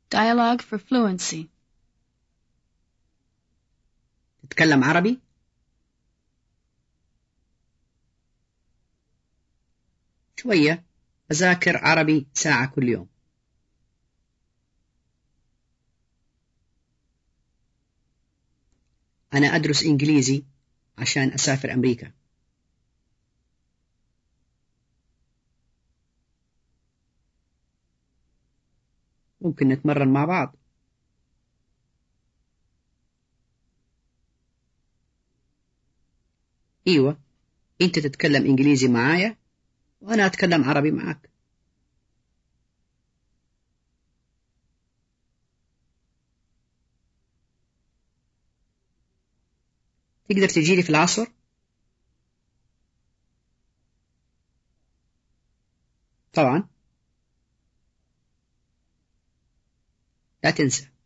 Dialogue for Fluency تتكلم عربي؟ شوية أذاكر عربي ساعة كل يوم أنا أدرس إنجليزي عشان أسافر أمريكا ممكن نتمرن مع بعض ايوه انت تتكلم انجليزي معايا وانا اتكلم عربي معك تقدر تجيلي في العصر طبعا لا تنسى